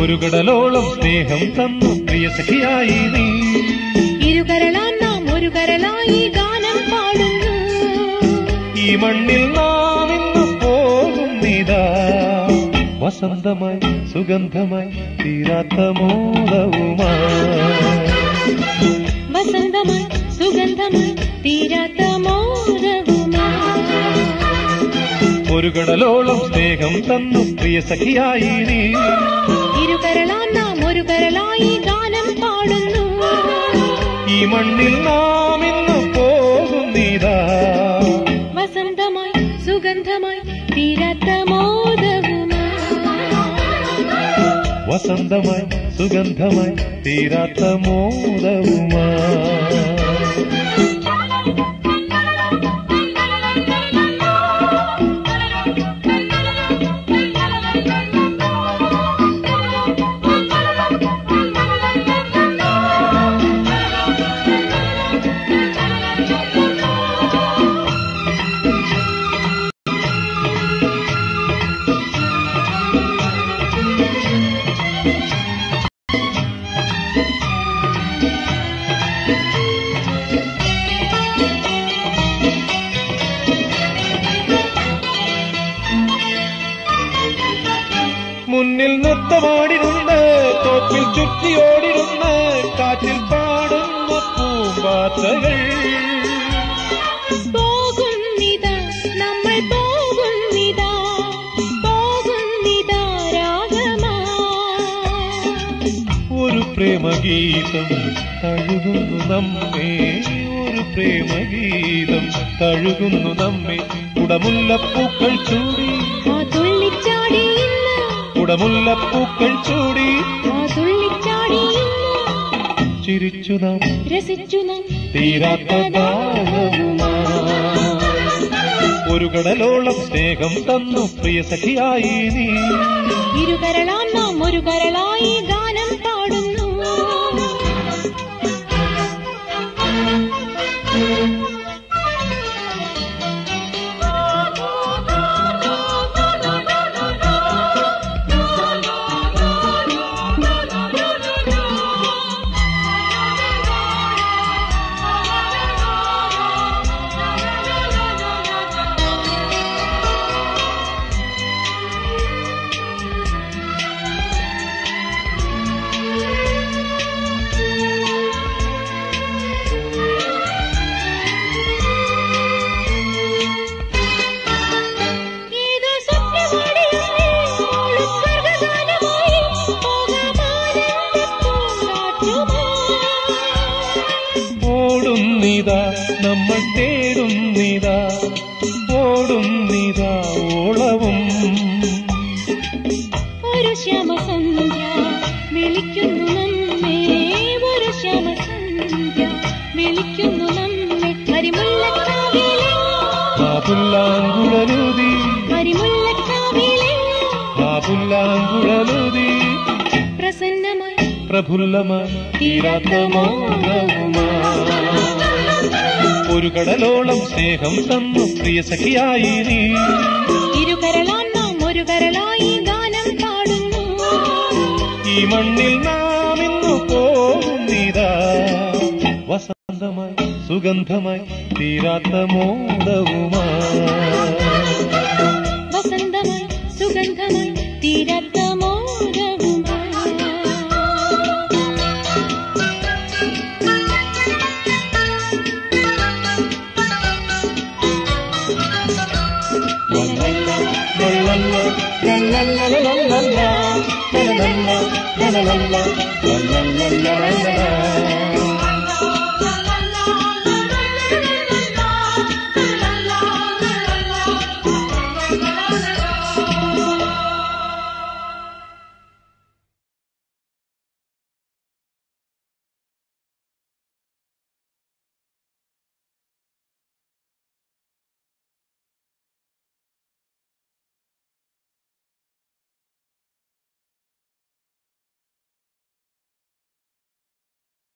ഒരു കടലോളം സ്നേഹം തന്നു പ്രിയ സഖിയായി നീ ഇരുകരളാം നാം ഒരു കരളായി ഗാനം പാടുന്നു ഈ മണ്ണിൽ നാം ഇന്ന് പോകുന്നിതാ വസന്തമായി സുഗന്ധമായി തീരാത്ത മോദവുമായി വസന്തമായി സുഗന്ധമായി തീരാത്ത മോദവുമായി ഒരു കടലോളം സ്നേഹം തന്നു പ്രിയ സഖിയായി നീ ഇരുകരളാം നാം ഒരു കരളായി ഗാനം പാടുന്നു ഈ മണ്ണിൽ നാം ഇന്ന് പോകുന്നിതാ വസന്തമായി സുഗന്ധമായി തീരാത്ത മോദവുമായി വസന്തമായി സുഗന്ധമായി തീരാത്ത മോദവുമായി മുന്നിൽ നൃത്തമാടിരുന്ന് തോപ്പിൽ ചുറ്റിയോടിരുന്ന് കാറ്റിൽ പാടുന്ന പൂമ്പാറ്റകൾ പോകുന്നിതാ നമ്മൾ പോകുന്നിതാ പോകുന്നിതാ രാഗമാ ഒരു പ്രേമഗീതം തഴുകുന്നു നമ്മെ ഒരു പ്രേമഗീതം തഴുകുന്നു നമ്മെ കുടമുല്ലപ്പൂക്കൾ ചൂടി ആ തുള്ളിച്ചാടി ഇന്ന് കുടമുല്ലപ്പൂക്കൾ ചൂടി ആ തുള്ളിച്ചാടി ഇന്ന് ചിരിച്ചു നാം രസിച്ചു നാം തീരാത്ത ദാഹവുമായി. ഒരു കടലോളം സ്നേഹം തന്നു പ്രിയ സഖിയായി നീ ഇരുകരളാം നാം ഒരു കരളായി ഗാനം പാടുന്നു ഏതോ സ്വപ്നമോടിയായി ഓളും സ്വർഗ്ഗഗാനമായി പോകാമാനന്ദ പൂങ്കാറ്റുമായി. ഓടുന്നിതാ നമ്മൾ തേടുന്നിതാ ഓടുന്നിതാ ഓളവും ഒരു ശ്യാമസന്ധ്യ വിളിക്കുന്നു നമ്മെ ഒരു ശ്യാമസന്ധ്യ വിളിക്കുന്നു നമ്മെ ഹരിമുല്ലക്കാവിലെ ആ പുല്ലാങ്കുഴലുതി ഹരിമുല്ലക്കാവിലെ ആ പുല്ലാങ്കുഴലുതി പ്രസന്നമായി പ്രഫുല്ലമായി തീരാത്ത മോഹവുമായി ഒരു കടലോളം സ്നേഹം തന്നു പ്രിയ സഖിയായി നീ ഇരുകരളാം നാം ഒരു കരളായി ഗാനം പാടുന്നു ഈ മണ്ണിൽ നാം ഇന്നു പോകുന്നിതാ വസന്തമായി സുഗന്ധമായി തീരാത്ത മോദവുമായി വസന്തമായി സുഗന്ധമായി തീരാത്ത മോദവുമായി la la la la la la la la la la la la la la la